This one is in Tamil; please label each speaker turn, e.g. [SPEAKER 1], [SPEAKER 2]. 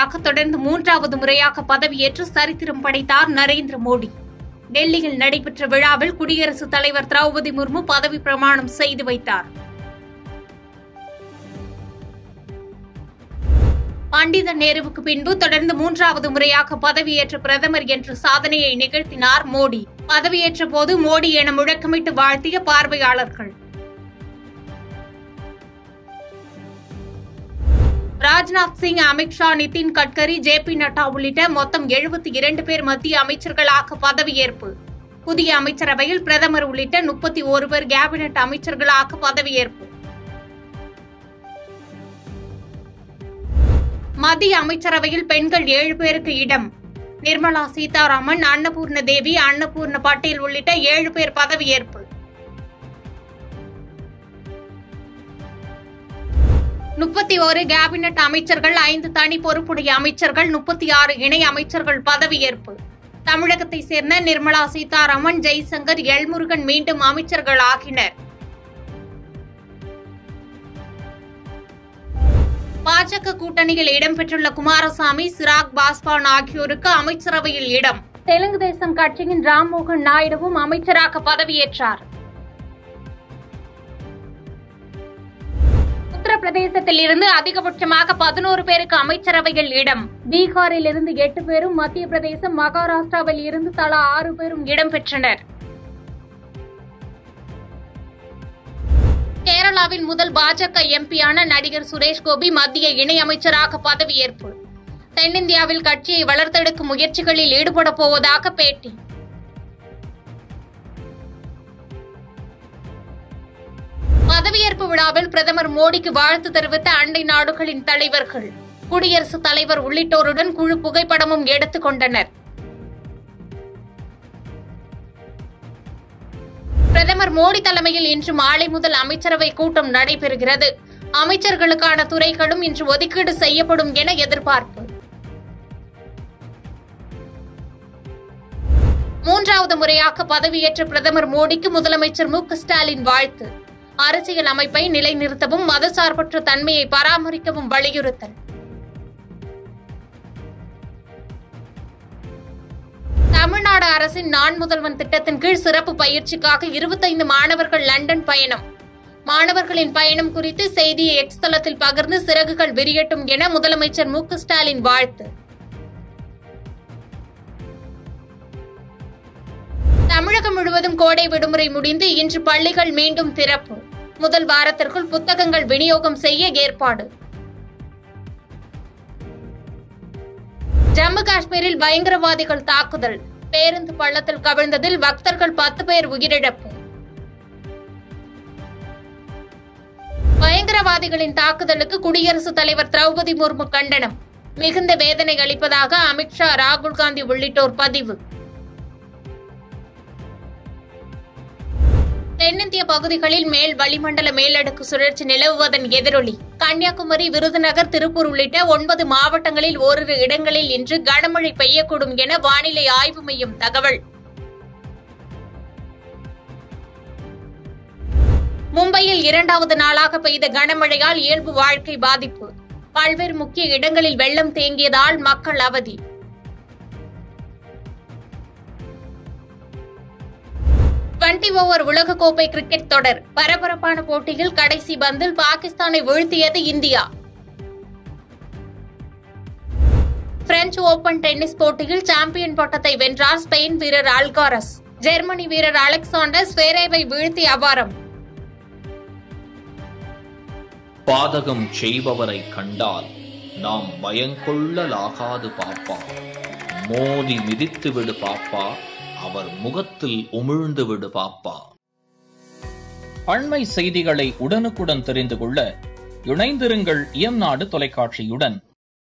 [SPEAKER 1] தலைவராக தொடர்ந்து மூன்றாவது முறையாக பதவியேற்று சரித்திரம் படைத்தார் நரேந்திர மோடி டெல்லியில் நடைபெற்ற விழாவில் குடியரசுத் தலைவர் திரௌபதி முர்மு பதவி பிரமாணம் செய்து வைத்தார் பண்டித நேருவுக்கு பின்பு தொடர்ந்து மூன்றாவது முறையாக பதவியேற்ற பிரதமர் என்ற சாதனையை நிகழ்த்தினார் மோடி பதவியேற்ற போது மோடி என முழக்கமிட்டு வாழ்த்திய பார்வையாளர்கள் ராஜ்நாத் சிங் அமித்ஷா நிதின் கட்கரி ஜே பி நட்டா உள்ளிட்ட மொத்தம் எழுபத்தி இரண்டு பேர் மத்திய அமைச்சர்களாக பதவியேற்பு புதிய அமைச்சரவையில் பிரதமர் உள்ளிட்ட முப்பத்தி ஒரு பேர் கேபினெட் அமைச்சர்களாக பதவியேற்பு மத்திய அமைச்சரவையில் பெண்கள் ஏழு பேருக்கு இடம் நிர்மலா சீதாராமன் அன்னபூர்ண தேவி அன்னபூர்ண பட்டேல் உள்ளிட்ட ஏழு பேர் பதவியேற்பு முப்பத்தி ஒரு கேபினெட் அமைச்சர்கள் ஐந்து தனி பொறுப்புடைய அமைச்சர்கள் முப்பத்தி ஆறு இணை அமைச்சர்கள் பதவியேற்பு தமிழகத்தை சேர்ந்த நிர்மலா சீதாராமன் ஜெய்சங்கர் எல்முருகன் மீண்டும் அமைச்சர்கள் ஆகினர் பாஜக கூட்டணியில் இடம்பெற்றுள்ள குமாரசாமி சிராக் பாஸ்வான் ஆகியோருக்கு அமைச்சரவையில் இடம் தெலுங்கு தேசம் கட்சியின் ராம்மோகன் நாயுடுவும் அமைச்சராக பதவியேற்றார் உத்தரப்பிரதேசத்தில் இருந்து அதிகபட்சமாக பதினோரு பேருக்கு அமைச்சரவையில் இடம் பீகாரில் இருந்து எட்டு பேரும் மத்திய பிரதேசம் மகாராஷ்டிராவில் இருந்து தலா ஆறு பேரும் இடம்பெற்றனர் கேரளாவின் முதல் பாஜக எம்பியான நடிகர் சுரேஷ் கோபி மத்திய இணையமைச்சராக பதவியேற்பு தென்னிந்தியாவில் கட்சியை வளர்த்தெடுக்கும் முயற்சிகளில் ஈடுபட போவதாக பேட்டி பதவியேற்பு விழாவில் பிரதமர் மோடிக்கு வாழ்த்து தெரிவித்த அண்டை நாடுகளின் தலைவர்கள் குடியரசுத் தலைவர் உள்ளிட்டோருடன் குழு புகைப்படமும் எடுத்துக் கொண்டனர் பிரதமர் மோடி தலைமையில் இன்று மாலை முதல் அமைச்சரவை கூட்டம் நடைபெறுகிறது அமைச்சர்களுக்கான துறைகளும் இன்று ஒதுக்கீடு செய்யப்படும் என எதிர்பார்ப்பு மூன்றாவது முறையாக பதவியேற்ற பிரதமர் மோடிக்கு முதலமைச்சர் மு க ஸ்டாலின் வாழ்த்து அரசியல் அமைப்பை நிலைநிறுத்தவும் மதசார்பற்ற தன்மையை பராமரிக்கவும் வலியுறுத்தல் தமிழ்நாடு அரசின் நான் முதல்வன் திட்டத்தின் கீழ் சிறப்பு பயிற்சிக்காக இருபத்தைந்து மாணவர்கள் லண்டன் பயணம் மாணவர்களின் பயணம் குறித்து செய்தியை எக்ஸ் தளத்தில் பகிர்ந்து சிறகுகள் விரியட்டும் என முதலமைச்சர் மு க ஸ்டாலின் வாழ்த்து தமிழகம் முழுவதும் கோடை விடுமுறை முடிந்து இன்று பள்ளிகள் மீண்டும் திறப்பு முதல் வாரத்திற்குள் புத்தகங்கள் விநியோகம் செய்ய ஏற்பாடு ஜம்மு காஷ்மீரில் பயங்கரவாதிகள் தாக்குதல் பேருந்து பள்ளத்தில் கவிழ்ந்ததில் பக்தர்கள் பத்து பேர் உயிரிழப்பு பயங்கரவாதிகளின் தாக்குதலுக்கு குடியரசுத் தலைவர் திரௌபதி முர்மு கண்டனம் மிகுந்த வேதனை அளிப்பதாக அமித்ஷா ராகுல் காந்தி உள்ளிட்டோர் பதிவு தென்னிந்திய பகுதிகளில் மேல் வளிமண்டல மேலடுக்கு சுழற்சி நிலவுவதன் எதிரொலி கன்னியாகுமரி விருதுநகர் திருப்பூர் உள்ளிட்ட ஒன்பது மாவட்டங்களில் ஓரிரு இடங்களில் இன்று கனமழை பெய்யக்கூடும் என வானிலை ஆய்வு மையம் தகவல் மும்பையில் இரண்டாவது நாளாக பெய்த கனமழையால் இயல்பு வாழ்க்கை பாதிப்பு பல்வேறு முக்கிய இடங்களில் வெள்ளம் தேங்கியதால் மக்கள் அவதி டுவெண்டி ஓவர் உலகக்கோப்பை கிரிக்கெட் தொடர் பரபரப்பான போட்டியில் கடைசி பந்தில் பாகிஸ்தானை வீழ்த்தியது இந்தியா பிரெஞ்சு ஓபன் டென்னிஸ் போட்டியில் சாம்பியன் பட்டத்தை வென்றார் ஸ்பெயின் வீரர் அல்காரஸ் ஜெர்மனி வீரர் அலெக்சாண்டர் ஸ்வேரேவை வீழ்த்தி அபாரம்
[SPEAKER 2] பாதகம் செய்பவரை கண்டால் நாம் பயங்கொள்ளலாகாது பாப்பா மோதி மிதித்து விடு பாப்பா அவர் முகத்தில் உமிழ்ந்து விடு பாப்பா
[SPEAKER 3] அண்மை செய்திகளை உடனுக்குடன் தெரிந்து கொள்ள இணைந்திருங்கள் இயம்நாடு தொலைக்காட்சியுடன்